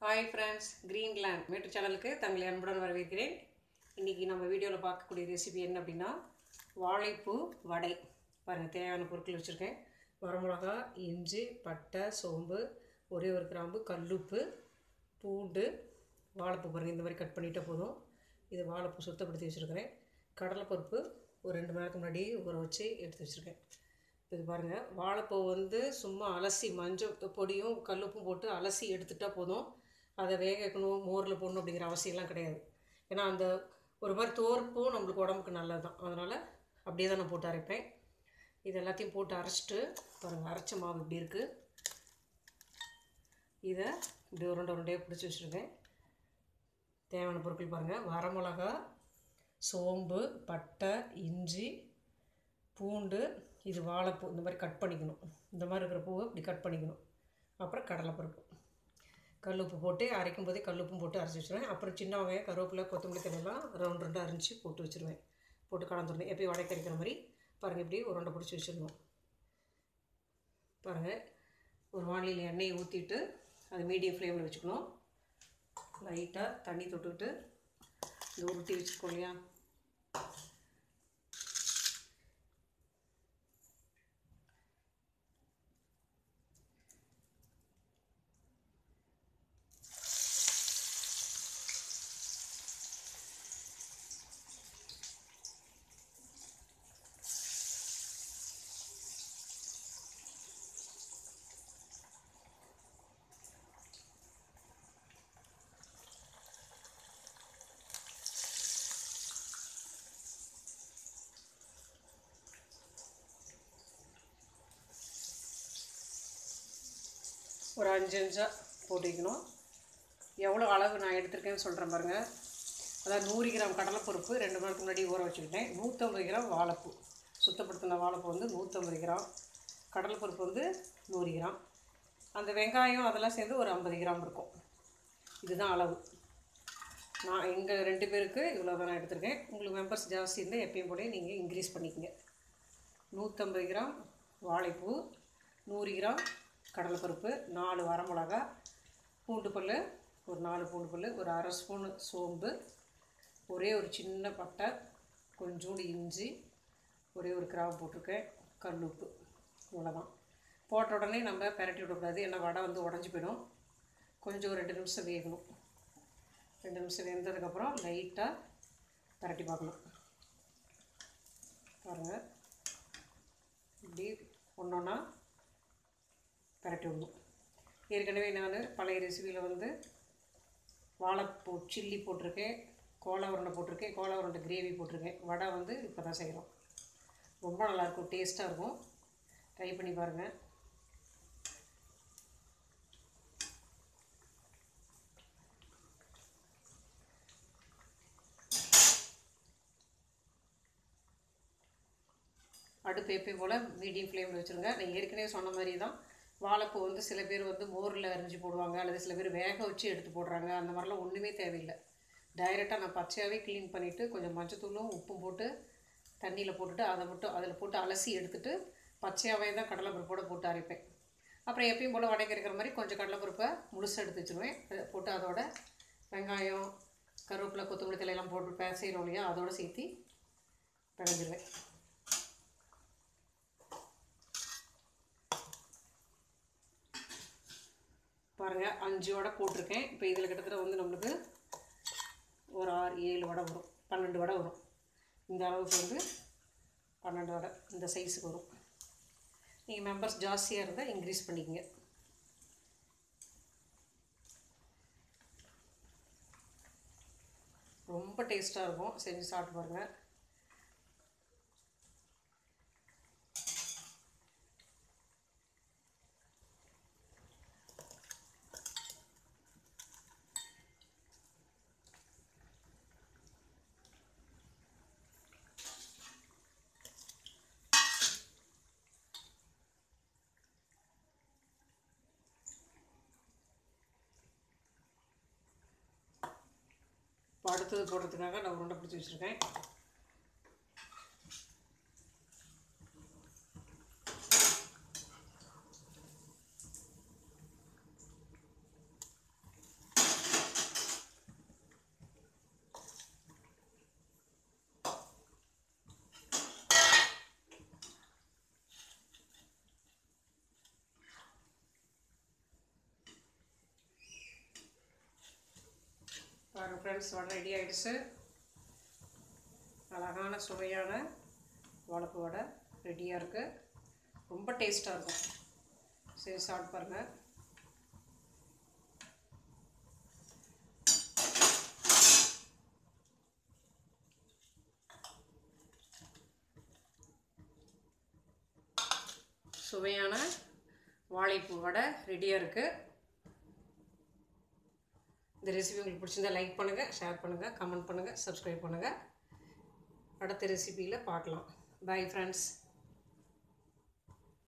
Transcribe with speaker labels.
Speaker 1: hi friends Greenland மேட்டு சேனலுக்கு தங்களை அன்புடன் வரவேற்கிறேன் இன்றைக்கி நம்ம வீடியோவில் பார்க்கக்கூடிய ரெசிபி என்ன அப்படின்னா வாழைப்பூ வடை பாருங்கள் தேவையான பொருட்கள் வச்சுருக்கேன் வரமிளகா இஞ்சி பட்டை சோம்பு ஒரே ஒரு கிராம்பு கல்லுப்பு பூண்டு வாழைப்பூ பாருங்கள் இந்த மாதிரி கட் பண்ணிட்டால் போதும் இது வாழைப்பூ சுத்தப்படுத்தி வச்சுருக்கிறேன் கடலைப்பருப்பு ஒரு ரெண்டு மணி நேரத்துக்கு முன்னாடி ஊற வச்சு எடுத்து வச்சுருக்கேன் இது பாருங்கள் வாழைப்பூ வந்து சும்மா அலசி மஞ்சள் பொடியும் கல்லுப்பும் போட்டு அலசி எடுத்துட்டால் போதும் அதை வேக வைக்கணும் மோரில் போடணும் அப்படிங்கிற அவசியம்லாம் கிடையாது ஏன்னா அந்த ஒரு மாதிரி தோற்பும் நம்மளுக்கு உடம்புக்கு நல்லது தான் அதனால் அப்படியே தான் நான் போட்டு அரைப்பேன் இது எல்லாத்தையும் போட்டு அரைச்சிட்டு பாருங்கள் அரைச்ச மாவு இப்படி இருக்குது இதை இப்படி உருண்டை உருண்டையாக பிடிச்சி வச்சுருக்கேன் தேவையான பொருட்கள் பாருங்கள் வரமிளகா சோம்பு பட்டை இஞ்சி பூண்டு இது வாழைப்பூ இந்த மாதிரி கட் பண்ணிக்கணும் இந்த மாதிரி இருக்கிற பூவை இப்படி கட் பண்ணிக்கணும் அப்புறம் கடலைப்பருப்பு கல்லுப்பு போட்டு அரைக்கும் போதே கல்லுப்பும் போட்டு அரைச்சி வச்சுருவேன் அப்புறம் சின்ன வெங்காயம் கருவேப்பிலை கொத்தமல்லி தண்ணியெல்லாம் ரவுண்ட் ரெண்டாக அரிஞ்சு போட்டு வச்சுருவேன் போட்டு கலந்துருந்தேன் எப்பயும் வடை கறிக்கிற மாதிரி பாருங்கள் இப்படி உருண்டை பிடிச்சி வச்சுருந்தோம் பாருங்கள் ஒரு வானிலையில் எண்ணெயை ஊற்றிட்டு அது மீடியம் ஃப்ளேமில் வச்சுக்கணும் லைட்டாக தண்ணி தொட்டுக்கிட்டு இந்த உருட்டி வச்சுருக்கோம் இல்லையா ஒரு அஞ்சு அஞ்சாக போட்டுக்கணும் எவ்வளோ அளவு நான் எடுத்திருக்கேன்னு சொல்கிறேன் பாருங்கள் அதாவது நூறு கிராம் கடலைப்பருப்பு ரெண்டு மணி நேரத்துக்கு முன்னாடி ஊற வச்சுக்கிட்டேன் நூற்றம்பது கிராம் வாழைப்பூ சுத்தப்படுத்தின வாழைப்பூ வந்து நூற்றம்பது கிராம் கடலைப்பருப்பு வந்து நூறு கிராம் அந்த வெங்காயம் அதெல்லாம் சேர்ந்து ஒரு ஐம்பது கிராம் இருக்கும் இதுதான் அளவு நான் எங்கள் ரெண்டு பேருக்கு இவ்வளோ தான் நான் எடுத்திருக்கேன் உங்களுக்கு மெம்பர்ஸ் ஜாஸ்தி இருந்தால் எப்பயும் போல நீங்கள் இன்க்ரீஸ் பண்ணிக்கங்க நூற்றம்பது கிராம் வாழைப்பூ நூறு கிராம் கடலைப்பருப்பு நாலு வரமிளகா பூண்டு பல் ஒரு நாலு பூண்டு பல் ஒரு அரை ஸ்பூனு சோம்பு ஒரே ஒரு சின்ன பட்டை கொஞ்சோண்டு இஞ்சி ஒரே ஒரு கிராம்பு போட்டிருக்கேன் கல் உப்பு இவ்வளோதான் போட்ட உடனே நம்ம பெரட்டி விடக்கூடாது ஏன்னா வடை வந்து உடஞ்சி போயிடும் கொஞ்சம் ஒரு ரெண்டு நிமிஷம் வேகணும் ரெண்டு நிமிஷம் வெந்ததுக்கப்புறம் லைட்டாக பெரட்டி பார்க்கணும் பாருங்கள் இப்படி ஒன்று ஒன்றா பரட்டி விடணும் ஏற்கனவே நான் பழைய ரெசிபியில் வந்து வாழைப்பூ சில்லி போட்டிருக்கேன் கோலா உருண்டை போட்டிருக்கேன் கோலா உருண்டை கிரேவி போட்டிருக்கேன் வடை வந்து இப்போ தான் செய்கிறோம் ரொம்ப நல்லாயிருக்கும் டேஸ்ட்டாக இருக்கும் ட்ரை பண்ணி பாருங்கள் அடுப்பு எப்பயும் போல் மீடியம் ஃப்ளேமில் வச்சுருங்க நான் ஏற்கனவே சொன்ன மாதிரி தான் வாழைப்பூ வந்து சில பேர் வந்து மோரில் அரிஞ்சு போடுவாங்க அல்லது சில பேர் வேக வச்சு எடுத்து போடுறாங்க அந்த மாதிரிலாம் ஒன்றுமே தேவையில்லை டைரெக்டாக நான் பச்சையாகவே க்ளீன் பண்ணிவிட்டு கொஞ்சம் மஞ்சத்தூளும் உப்பும் போட்டு தண்ணியில் போட்டுட்டு அதை மட்டும் அதில் போட்டு அலசி எடுத்துட்டு பச்சையாகவே தான் கடலைப்பருப்போடு போட்டு அரைப்பேன் அப்புறம் எப்பயும் போல் வடைக்கு இருக்கிற மாதிரி கொஞ்சம் கடலைப்பருப்பை முழுசாக எடுத்து வச்சுருவேன் அதை போட்டு அதோட வெங்காயம் கருவேப்பிலை கொத்தமல்லி தலையெல்லாம் போட்டு பேசைகிறோம் இல்லையா அதோடு சேர்த்து பிணைஞ்சிருவேன் பாருங்கள் அஞ்சு வடை போட்டிருக்கேன் இப்போ இதில் கிட்டத்தட்ட வந்து நம்மளுக்கு ஒரு ஆறு ஏழு வடை வரும் பன்னெண்டு வடை வரும் இந்த அளவுக்கு வந்து பன்னெண்டு வடை இந்த சைஸுக்கு வரும் நீங்கள் மெம்பர்ஸ் ஜாஸ்தியாக இருந்தால் இன்க்ரீஸ் பண்ணிக்கங்க ரொம்ப டேஸ்ட்டாக இருக்கும் செஞ்சு சாப்பிட்டு பாருங்கள் இப்போ அடுத்தது போடுறதுக்காக நான் உருண்டை பிடிச்சி வச்சுருக்கேன் பாருங்கள் ஃப்ரெண்ட்ஸ் வடை ரெடி ஆகிடுச்சு அழகான சுவையான வாழைப்பூ வடை ரெடியாக இருக்குது ரொம்ப டேஸ்ட்டாக இருக்கும் சரி சாப்பிட்டு பாருங்கள் சுவையான வாழைப்பூ வடை ரெடியாக இருக்குது இந்த ரெசிபி உங்களுக்கு பிடிச்சிருந்தா லைக் பண்ணுங்கள் ஷேர் பண்ணுங்கள் கமெண்ட் பண்ணுங்கள் சப்ஸ்கிரைப் பண்ணுங்கள் அடுத்த ரெசிபியில் பார்க்கலாம் பை ஃப்ரெண்ட்ஸ்